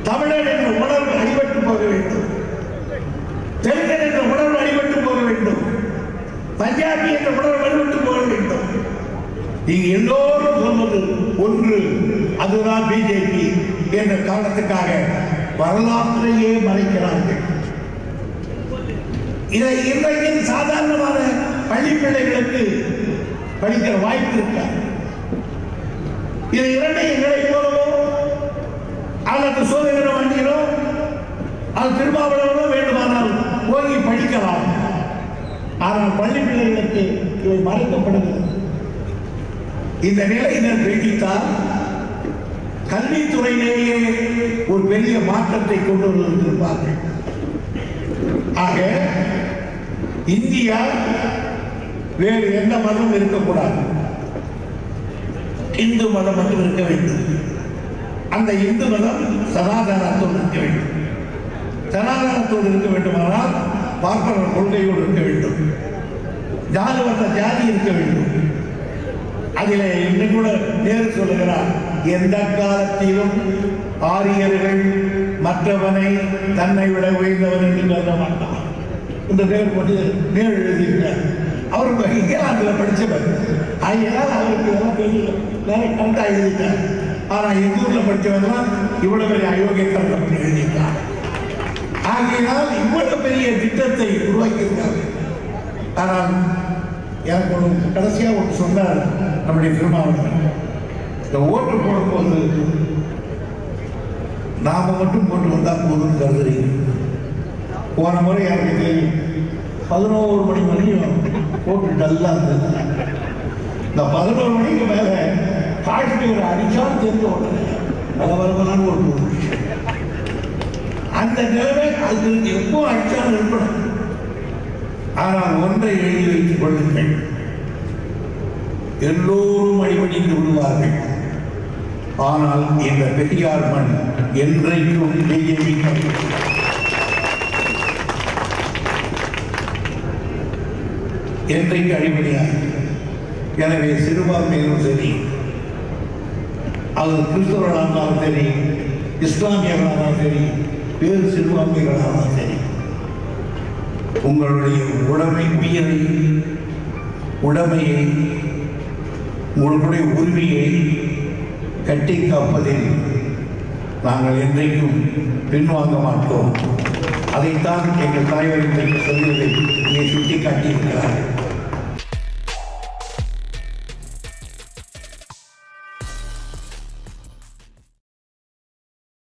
தமிழர் என்ற உணர்வு அடிபட்டு போக வேண்டும் தெலுங்கன் என்ற உணர்வு அடிபட்டு போக வேண்டும் பஞ்சாபி என்ற உணர்வு அடிபட்டு போக வேண்டும் இங்கு எல்லோரும் சொல்வது ஒன்று அதுதான் பிஜேபி என்ற காரணத்துக்காக வரலாற்றையே மறைக்கிறார்கள் இதை இன்றைக்கு சாதாரணமான பள்ளி பிள்ளைகளுக்கு படிக்கிற வாய்ப்பு இருக்காது இதை இரண்டையும் எங்களை போலவோ அல்லது சோதனை வண்டியிலோ அது திருமாவளவனோ வேண்டுமானால் போய் படிக்கலாம் ஆனால் பள்ளி பிள்ளைகளுக்கு இவை மறைக்கப்படுகிறது இந்த நிலையினர் நீடித்தால் கல்வித்துறையிலேயே ஒரு பெரிய மாற்றத்தை கொண்டு வந்திருப்பார்கள் ஆக இந்தியா வேறு எந்த மதமும் இருக்கக்கூடாது இந்து மதம் மட்டும் இருக்க வேண்டும் அந்த இந்து மதம் சனாதனத்தோடு இருக்க வேண்டும் சனாதனத்தோடு இருக்க வேண்டுமானால் பார்ப்பனர் கொள்கையோடு இருக்க வேண்டும் ஜாதி வந்த ஜாதி இருக்க வேண்டும் அதிலே இன்னும் கூட நேரு சொல்லுகிறார் எந்த காலத்திலும் ஆரியர்கள் மற்றவனை தன்னை விட உயர்ந்தவன் என்று கருத மாட்டான் இந்த பேர் போட்டு நேரு எழுதியிருக்கார் அவர் இங்கிலாந்தில் படிச்சவர் ஆகையால் அவருக்கு இதெல்லாம் தெரியல வேற கரெக்டாக எழுதிட்டார் ஆனா எங்க ஊர்ல படிச்சவங்கலாம் இவ்வளவு பெரிய அயோக்கியத்தனம் அப்படின்னு எழுதியிருக்கார் ஆகையினால் இவ்வளவு பெரிய திட்டத்தை உருவாக்கியிருக்காங்க ஆனால் எனக்கு ஒரு கடைசியா ஒன்று சொன்னார் நம்முடைய திருமாவளவன் இந்த ஓட்டு போடும்போது நாம மட்டும் போட்டு வந்தா போதும்னு கருதுறீங்க போன முறை எனக்கு தெரியும் பதினோரு மணி வரையும் போட்டு டல்லா இருந்தது இந்த பதினோரு மணிக்கு மேல காஷ்மீர் அடிச்சா தெரிஞ்ச உடனே அதை வருவனான்னு ஒரு போட்டு அந்த நிலைமை அது எப்போ அடிச்சாலும் இருக்கணும் ஆனால் ஒன்றை எழுதி வைத்துக் கொள்ளுங்கள் எல்லோரும் அடிபணிந்து விடுவார்கள் ஆனால் இந்த பெரியார் மண் என்றைக்கும் பிஜேபி என்றைக்கு அடிபணியார் எனவே சிறுபான்மையிலும் சரி அது கிறிஸ்தவர்களாக இருந்தாலும் சரி இஸ்லாமியர்களாக இருந்தாலும் சரி வேறு சிறுபான்மைகளாக இருந்தாலும் சரி உங்களுடைய உடைமை உயிரை உடைமையை உங்களுடைய உரிமையை கட்டி காப்பதில் நாங்கள் என்றைக்கும் பின்வாங்க மாட்டோம் அதைத்தான் எங்கள் தலைவர் இன்றைக்கு சொல்வதை இங்கே சுட்டி காட்டியிருக்கிறார்கள்